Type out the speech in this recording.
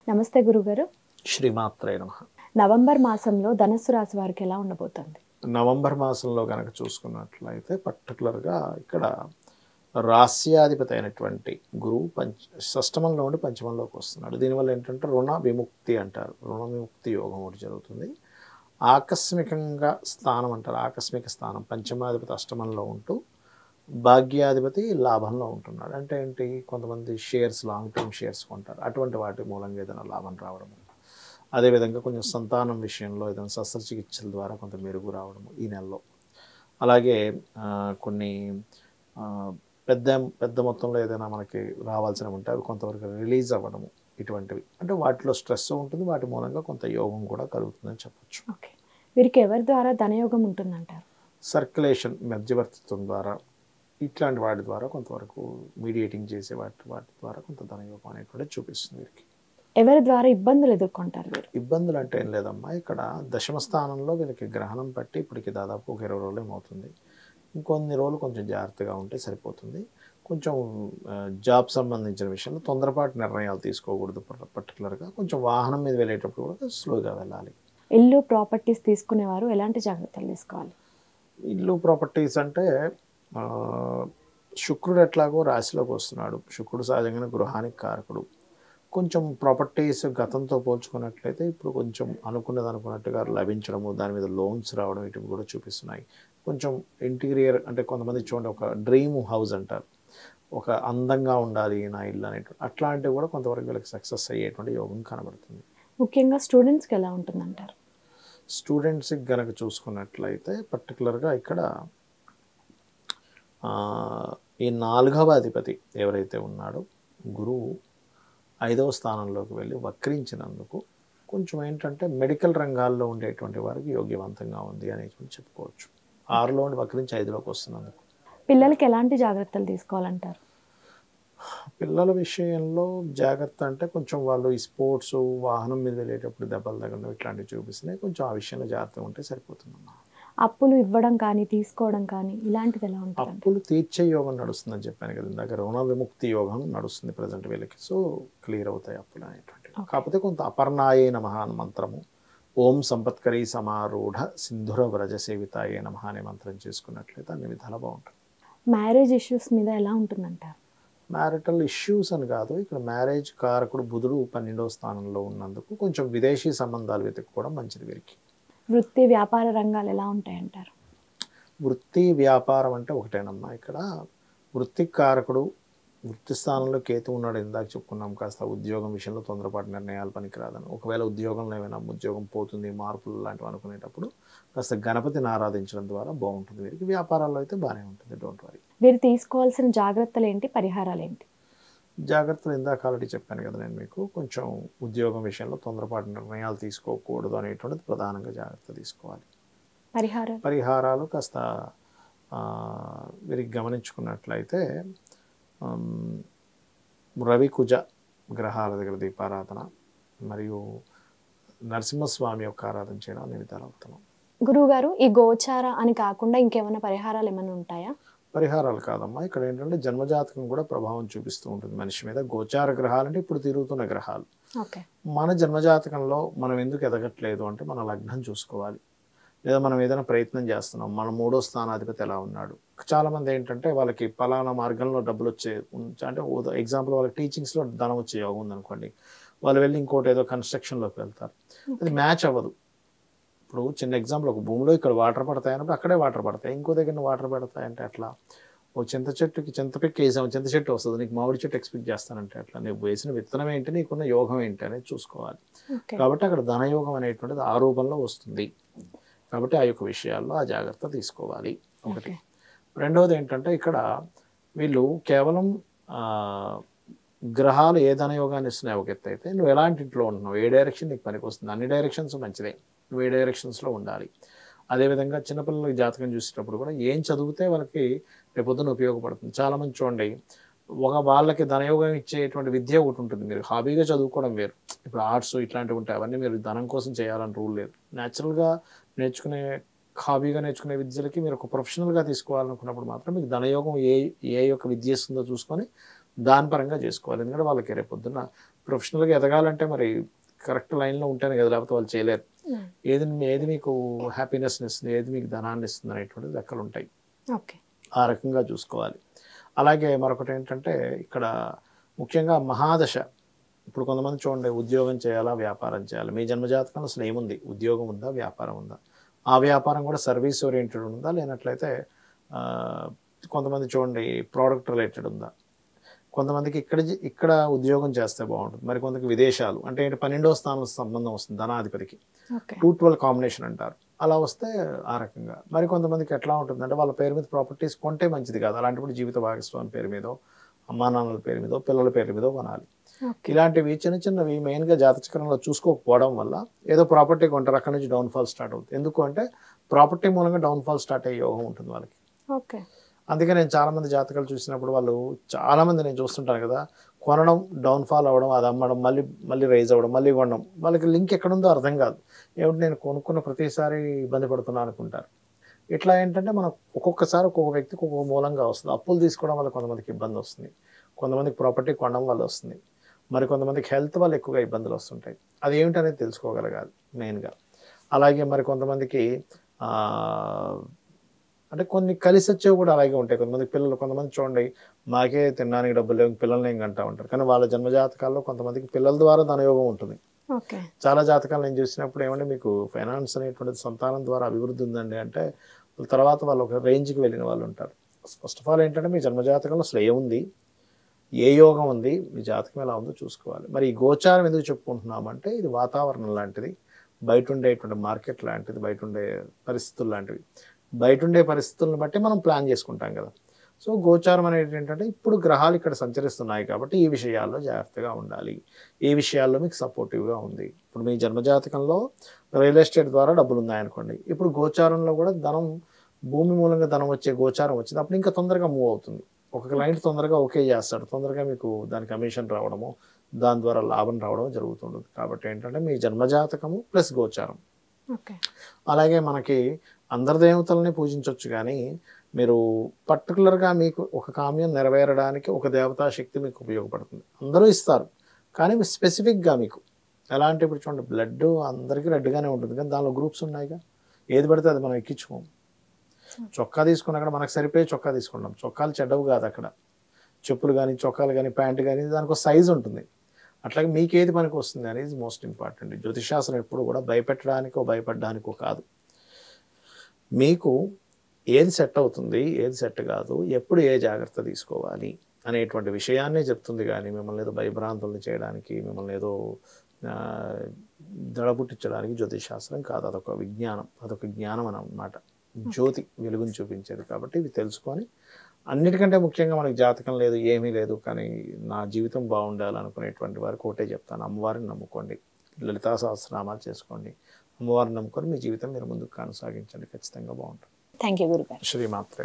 నమస్తే గురుగారు శ్రీమాత్రే నమ నవంబర్ మాసంలో ధనస్సు రాశి వారికి ఎలా ఉండబోతుంది నవంబర్ మాసంలో కనుక చూసుకున్నట్లయితే పర్టికులర్గా ఇక్కడ రాస్యాధిపతి అయినటువంటి గురువు పంచ షష్టమంలో ఉండి పంచమంలోకి వస్తున్నాడు దీనివల్ల ఏంటంటే రుణ విముక్తి అంటారు రుణ విముక్తి యోగం ఒకటి జరుగుతుంది ఆకస్మికంగా స్థానం అంటారు ఆకస్మిక స్థానం పంచమాధిపతి అష్టమంలో ఉంటూ భాగ్యాధిపతి లాభంలో ఉంటున్నాడు అంటే ఏంటి కొంతమంది షేర్స్ లాంగ్ టర్మ్ షేర్స్ కొంటారు అటువంటి వాటి మూలంగా ఏదైనా లాభం రావడము అదేవిధంగా కొంచెం సంతానం విషయంలో ఏదైనా శస్త్రచికిత్సల ద్వారా కొంత మెరుగు రావడము ఈ నెలలో అలాగే ఆ, కొన్ని ఆ, పెద్ద పెద్ద మొత్తంలో ఏదైనా మనకి రావాల్సినవి ఉంటే అవి కొంతవరకు రిలీజ్ అవ్వడము ఇటువంటివి అంటే వాటిలో స్ట్రెస్ ఉంటుంది వాటి మూలంగా కొంత యోగం కూడా కలుగుతుందని చెప్పొచ్చు ఓకే వీరికి ఎవరి ద్వారా ధనయోగం ఉంటుందంటారు సర్క్యులేషన్ మధ్యవర్తిత్వం ద్వారా ఇట్లాంటి వాటి ద్వారా కొంతవరకు మీడియేటింగ్ చేసే వాటి వాటి ద్వారా కొంత ధనయోగం అనేటువంటిది చూపిస్తుంది వీరికి ఎవరి ద్వారా ఇబ్బందులు ఎదుర్కొంటారు వీరు ఇబ్బందులు అంటే ఏం లేదమ్మా ఇక్కడ దశమ స్థానంలో వీళ్ళకి గ్రహణం పట్టి ఇప్పటికి దాదాపు ఒక ఇరవై రోజులు ఏమవుతుంది ఇంకొన్ని రోజులు కొంచెం జాగ్రత్తగా ఉంటే సరిపోతుంది కొంచెం ఆ, జాబ్ సంబంధించిన విషయంలో తొందరపాటు నిర్ణయాలు తీసుకోకూడదు పర్- పర్టికులర్గా కొంచెం వాహనం మీద వెళ్ళేటప్పుడు కూడా స్లోగా వెళ్ళాలి ఇల్లు ప్రాపర్టీస్ తీసుకునేవారు ఎలాంటి జాగ్రత్తలు తీసుకోవాలి ఇల్లు ప్రాపర్టీస్ అంటే ఆ, శుక్రుడు ఎట్లాగో రాశిలోకి వస్తున్నాడు శుక్రుడు సహజంగానే గృహానికి కారకుడు కొంచెం ప్రాపర్టీస్ గతంతో పోల్చుకున్నట్లయితే ఇప్పుడు కొంచెం అనుకున్నది అనుకున్నట్టుగా లభించడము దాని మీద లోన్స్ రావడం ఇటు కూడా చూపిస్తున్నాయి కొంచెం ఇంటీరియర్ అంటే కొంతమంది చూడండి ఒక డ్రీమ్ హౌస్ అంటారు ఒక అందంగా ఉండాలి నా ఇల్లు అనేటువంటి అట్లాంటివి కూడా కొంతవరకు వీళ్ళకి సక్సెస్ అయ్యేటువంటి యోగం కనబడుతుంది ముఖ్యంగా స్టూడెంట్స్కి ఎలా ఉంటుందంటారు స్టూడెంట్స్కి గనక చూసుకున్నట్లయితే పర్టికులర్గా ఇక్కడ ఆ, ఈ నాలుగవ అధిపతి ఎవరైతే ఉన్నాడో గురువు ఐదవ స్థానంలోకి వెళ్ళి వక్రించినందుకు కొంచెం ఏంటంటే మెడికల్ రంగాల్లో ఉండేటువంటి వారికి యోగ్యవంతంగా ఉంది అనేటువంటి చెప్పుకోవచ్చు ఆరులో ఉండి వక్రించి ఐదులోకి వస్తున్నందుకు పిల్లలకి ఎలాంటి జాగ్రత్తలు తీసుకోవాలంటారు పిల్లల విషయంలో జాగ్రత్త అంటే కొంచెం వాళ్ళు ఈ స్పోర్ట్స్ వాహనం మీద వెళ్ళేటప్పుడు దెబ్బలు తగ్గడం ఇట్లాంటివి చూపిస్తున్నాయి కొంచెం ఆ విషయంలో జాగ్రత్తగా ఉంటే సరిపోతుందమ్మా అప్పులు ఇవ్వడం కానీ తీసుకోవడం కానీ ఇలాంటిది ఎలా ఉంటుంది అప్పులు తీర్చే యోగం నడుస్తుందని చెప్పాను కదా ఇందాక రుణ విముక్తి యోగం నడుస్తుంది ప్రజెంట్ వీళ్ళకి సో క్లియర్ అవుతాయి అప్పులు అనేటువంటివి కాకపోతే కొంత అపర్ణాయే నమ అని మంత్రము ఓం సంపత్కరీ సమారూఢ సింధుర వ్రజ సేవితాయే నమ అనే మంత్రం చేసుకున్నట్లయితే అన్ని విధాలు బాగుంటుంది మ్యారేజ్ ఇష్యూస్ మీద ఎలా ఉంటుందంటారు మ్యారిటల్ ఇష్యూస్ అని కాదు ఇక్కడ మ్యారేజ్ కారకుడు బుధుడు పన్నెండవ స్థానంలో ఉన్నందుకు కొంచెం విదేశీ సంబంధాలు వెతుక్కోవడం మంచిది వీరికి వృత్తి వ్యాపార రంగాలు ఎలా ఉంటాయంటారు వృత్తి వ్యాపారం అంటే ఒకటేనమ్మా ఇక్కడ వృత్తి కారకుడు వృత్తి స్థానంలో కేతు ఉన్నాడు ఇందాక చెప్పుకున్నాం కాస్త ఉద్యోగం విషయంలో తొందరపాటు నిర్ణయాలు పనికిరాదని ఒకవేళ ఉద్యోగంలో ఏమైనా ఉద్యోగం పోతుంది మార్పులు లాంటివి అనుకునేటప్పుడు కాస్త గణపతిని ఆరాధించడం ద్వారా బాగుంటుంది వీరికి వ్యాపారాల్లో అయితే బాగానే ఉంటుంది డోంట్ వరీ వీరు తీసుకోవాల్సిన జాగ్రత్తలు ఏంటి పరిహారాలు ఏంటి జాగ్రత్తలు ఇందాక ఆల్రెడీ చెప్పాను కదా నేను మీకు కొంచెం ఉద్యోగం విషయంలో తొందరపాటు నిర్ణయాలు తీసుకోకూడదు అనేటువంటిది ప్రధానంగా జాగ్రత్త తీసుకోవాలి పరిహారాలు పరిహారాలు కాస్త ఆ, వీరికి గమనించుకున్నట్లయితే ఆమ్, రవి కుజ గ్రహాల దగ్గర దీపారాధన మరియు నరసింహస్వామి యొక్క ఆరాధన చేయడం అనే విధాలు అవుతున్నాం గురువుగారు ఈ గోచార అని కాకుండా ఇంకేమైనా పరిహారాలు ఏమైనా ఉంటాయా పరిహారాలు కాదమ్మా ఇక్కడ ఏంటంటే జన్మజాతకం కూడా ప్రభావం చూపిస్తూ ఉంటుంది మనిషి మీద గోచార గ్రహాలు అంటే ఇప్పుడు తిరుగుతున్న గ్రహాలు ఓకే మన జన్మజాతకంలో మనం ఎందుకు ఎదగట్లేదు అంటే మన లగ్నం చూసుకోవాలి లేదా మనం ఏదైనా ప్రయత్నం చేస్తున్నాం మన మూడో స్థానాధిపతి ఎలా ఉన్నాడు చాలా మంది ఏంటంటే వాళ్ళకి పలానా మార్గంలో డబ్బులు వచ్చే ఉం- అంటే ఎగ్జాంపుల్ వాళ్ళకి టీచింగ్స్లో ధనం వచ్చే యోగం ఉందనుకోండి వాళ్ళు వెళ్ళి ఇంకోటి ఏదో కన్స్ట్రక్షన్లోకి వెళ్తారు అది మ్యాచ్ అవ్వదు ఇప్పుడు చిన్న ఎగ్జాంపుల్ ఒక భూమిలో ఇక్కడ వాటర్ పడతాయి అన్నప్పుడు అక్కడే వాటర్ పడతాయి ఇంకో దగ్గర వాటర్ పడతాయి అంటే అట్లా ఓ చింత చెట్టుకి చింత పిక్ వేసాము చింత చెట్టు వస్తుంది నీకు మామిడి చెట్టు ఎక్స్పెక్ట్ చేస్తానంటే అట్లా నువ్వు వేసిన విత్తనం ఏంటి నీకున్న యోగం ఏంటి అనేది చూసుకోవాలి ఓకే కాబట్టి అక్కడ ధనయోగం అనేటువంటిది ఆ రూపంలో వస్తుంది కాబట్టి ఆ యొక్క విషయాల్లో ఆ జాగ్రత్త తీసుకోవాలి ఒకటి ఓకే రెండవది ఏంటంటే ఇక్కడ వీళ్ళు కేవలం ఆ, గ్రహాలు ఏ ధనయోగాన్ని ఇస్తున్నాయి ఒక ఎత్తు అయితే నువ్వు ఎలాంటి ఇంట్లో ఉంటున్నావు ఏ డైరెక్షన్ నీకు పనికి వస్తుంది అన్ని డైరెక్షన్స్ మంచిదే నువ్వు ఏ డైరెక్షన్స్లో ఉండాలి అదేవిధంగా చిన్నపిల్లలకి జాతకం చూసేటప్పుడు కూడా ఏం చదివితే వాళ్ళకి రేపొద్దున ఉపయోగపడుతుంది చాలామంది చూడండి ఒక వాళ్ళకి ధనయోగం ఇచ్చేటువంటి విద్య ఒకటి ఉంటుంది మీరు హాబీగా చదువుకోవడం వేరు ఇప్పుడు ఆర్ట్స్ ఇట్లాంటివి ఉంటాయి అవన్నీ మీరు ధనం కోసం చేయాలని రూల్ లేదు న్యాచురల్గా నేర్చుకునే హాబీగా నేర్చుకునే విద్యలకి మీరు ఒక ప్రొఫెషనల్గా తీసుకోవాలనుకున్నప్పుడు మాత్రం మీకు ధనయోగం ఏ ఏ యొక్క విద్య ఇస్తుందో చూసుకొని దాని పరంగా చేసుకోవాలి ఎందుకంటే వాళ్ళకి రేపొద్దున ప్రొఫెషనల్గా ఎదగాలంటే మరి కరెక్ట్ లైన్లో ఉంటేనే కదా లేకపోతే వాళ్ళు చేయలేరు ఏది ఏది మీకు హ్యాపీనెస్ని ఇస్తుంది ఏది మీకు ధనాన్ని ఇస్తుంది అనేటువంటిది లెక్కలు ఉంటాయి ఓకే ఆ రకంగా చూసుకోవాలి అలాగే మరొకటి ఏంటంటే ఇక్కడ ముఖ్యంగా మహాదశ ఇప్పుడు కొంతమంది చూడండి ఉద్యోగం చేయాలా వ్యాపారం చేయాలి మీ జన్మజాతకంలో అసలు ఏముంది ఉద్యోగం ఉందా వ్యాపారం ఉందా ఆ వ్యాపారం కూడా సర్వీస్ ఓరియంటెడ్ ఉందా లేనట్లయితే ఆ, కొంతమంది చూడండి ప్రోడక్ట్ రిలేటెడ్ ఉందా కొంతమందికి ఇక్కడ జి- ఇక్కడ ఉద్యోగం చేస్తే బాగుంటుంది మరి కొంతమందికి విదేశాలు అంటే ఏంటి పన్నెండవ స్థానం సంబంధం వస్తుంది ధనాధిపతికి ఓకే టూ ట్వెల్వ్ కాంబినేషన్ అంటారు అలా వస్తే ఆ రకంగా మరి కొంతమందికి ఎట్లా ఉంటుంది అంటే వాళ్ళ పేరు మీద ప్రాపర్టీస్ కొంటే మంచిది కాదు అలాంటప్పుడు జీవిత భాగస్వామి పేరు మీదో అమ్మా నాన్నల పేరు మీదో పిల్లల పేరు మీదో కొనాలి ఓకే ఇలాంటివి చిన్న చిన్నవి మెయిన్గా జాతచక్రంలో చూసుకోకపోవడం వల్ల ఏదో ప్రాపర్టీ కొంటారు అక్కడి నుంచి డౌన్ఫాల్ స్టార్ట్ అవుతుంది ఎందుకు అంటే ప్రాపర్టీ మూలంగా డౌన్ఫాల్ స్టార్ట్ అయ్యే యోగం ఉంటుంది వాళ్ళకి ఓకే అందుకే నేను చాలా మంది జాతకాలు చూసినప్పుడు వాళ్ళు చాలా మంది నేను చూస్తుంటాను కదా కొనడం డౌన్ఫాల్ అవ్వడం అది అమ్మడం మళ్ళీ మళ్ళీ రైజ్ అవ్వడం మళ్ళీ కొనడం వాళ్ళకి లింక్ ఎక్కడుందో అర్థం కాదు ఏమిటి నేను కొనుక్కున్న ప్రతిసారి ఇబ్బంది పడుతున్నాను అనుకుంటారు ఇట్లా ఏంటంటే మనం ఒక్కొక్కసారి ఒక్కొక్క వ్యక్తికి ఒక్కొక్క మూలంగా వస్తుంది అప్పులు తీసుకోవడం వల్ల కొంతమందికి ఇబ్బంది వస్తుంది కొంతమందికి ప్రాపర్టీ కొనడం వల్ల వస్తుంది మరి కొంతమందికి హెల్త్ వల్ల ఎక్కువగా ఇబ్బందులు వస్తుంటాయి అది ఏమిటనేది తెలుసుకోగలగాలి మెయిన్గా అలాగే మరి కొంతమందికి ఆ, అంటే కొన్ని కలిసి వచ్చేవి కూడా అలాగే ఉంటాయి కొంతమంది పిల్లలు కొంతమంది చూడండి మాకే తినడానికి డబ్బులు లేవు పిల్లల్ని ఏం కంటా ఉంటారు కానీ వాళ్ళ జన్మజాతకాల్లో కొంతమందికి పిల్లల ద్వారా ధనయోగం ఉంటుంది ఓకే చాలా జాతకాలు నేను చూసినప్పుడు ఏమంటే మీకు ఫైనాన్స్ అనేటువంటిది సంతానం ద్వారా అభివృద్ధి ఉందండి అంటే వాళ్ళ తర్వాత వాళ్ళు ఒక రేంజ్కి వెళ్ళిన వాళ్ళు ఉంటారు ఫస్ట్ ఆఫ్ ఆల్ ఏంటంటే మీ జన్మజాతకంలో అసలు ఏముంది ఏ యోగం ఉంది మీ జాతకం ఎలా ఉందో చూసుకోవాలి మరి ఈ గోచారం ఎందుకు చెప్పుకుంటున్నామంటే ఇది వాతావరణం లాంటిది బయట ఉండేటువంటి మార్కెట్ లాంటిది బయట ఉండే పరిస్థితులు లాంటివి బయట ఉండే పరిస్థితులను బట్టి మనం ప్లాన్ చేసుకుంటాం కదా సో గోచారం అనేది ఏంటంటే ఇప్పుడు గ్రహాలు ఇక్కడ సంచరిస్తున్నాయి కాబట్టి ఈ విషయాల్లో జాగ్రత్తగా ఉండాలి ఏ విషయాల్లో మీకు సపోర్టివ్గా ఉంది ఇప్పుడు మీ జన్మజాతకంలో రియల్ ఎస్టేట్ ద్వారా డబ్బులు ఉన్నాయనుకోండి ఇప్పుడు గోచారంలో కూడా ధనం భూమి మూలంగా ధనం వచ్చే గోచారం వచ్చింది అప్పుడు ఇంకా తొందరగా మూవ్ అవుతుంది ఒక క్లయింట్ తొందరగా ఓకే చేస్తాడు తొందరగా మీకు దాని కమిషన్ రావడము దాని ద్వారా లాభం రావడం జరుగుతుంటుంది కాబట్టి ఏంటంటే మీ జన్మజాతకము ప్లస్ గోచారం ఓకే అలాగే మనకి అందరి దేవతల్ని పూజించవచ్చు కానీ మీరు పర్టికులర్గా మీకు ఒక కామ్యం నెరవేరడానికి ఒక దేవతా శక్తి మీకు ఉపయోగపడుతుంది అందరూ ఇస్తారు కానీ స్పెసిఫిక్గా మీకు ఎలాంటి ఇప్పుడు చూడండి బ్లడ్ అందరికీ రెడ్గానే ఉంటుంది కానీ దానిలో గ్రూప్స్ ఉన్నాయిగా ఏది పడితే అది మనం ఎక్కించుకోం చొక్కా తీసుకున్న అక్కడ మనకు సరిపోయే చొక్కా తీసుకుంటాం చొక్కాలు చెడ్డవు కాదు అక్కడ చెప్పులు కానీ చొక్కాలు కానీ ప్యాంటు కానీ దానికి ఒక సైజు ఉంటుంది అట్లాగే మీకు ఏది పనికి వస్తుంది అనేది మోస్ట్ ఇంపార్టెంట్ జ్యోతిషాస్త్రం ఎప్పుడు కూడా భయపెట్టడానికో భయపడడానికో కాదు మీకు ఏది సెట్ అవుతుంది ఏది సెట్ కాదు ఎప్పుడు ఏ జాగ్రత్త తీసుకోవాలి అనేటువంటి విషయాన్నే చెప్తుంది కానీ మిమ్మల్ని ఏదో భయభ్రాంతుల్ని చేయడానికి మిమ్మల్ని ఏదో ఆ, దడబుట్టించడానికి జ్యోతిషాస్త్రం కాదు అదొక విజ్ఞానం అదొక జ్ఞానం అని అన్నమాట జ్యోతి వెలుగుని చూపించేది కాబట్టి ఇవి తెలుసుకొని అన్నిటికంటే ముఖ్యంగా మనకి జాతకం లేదు ఏమీ లేదు కానీ నా జీవితం బాగుండాలనుకునేటువంటి వారికి ఒకటే చెప్తాను అమ్మవారిని నమ్ముకోండి లలితా సహస్రనామాలు చేసుకోండి అమ్మవారిని నమ్ముకొని మీ జీవితం మీరు ముందుకు కొనసాగించండి ఖచ్చితంగా బాగుంటుంది థ్యాంక్ యూ గురుగారు శ్రీమాత్రే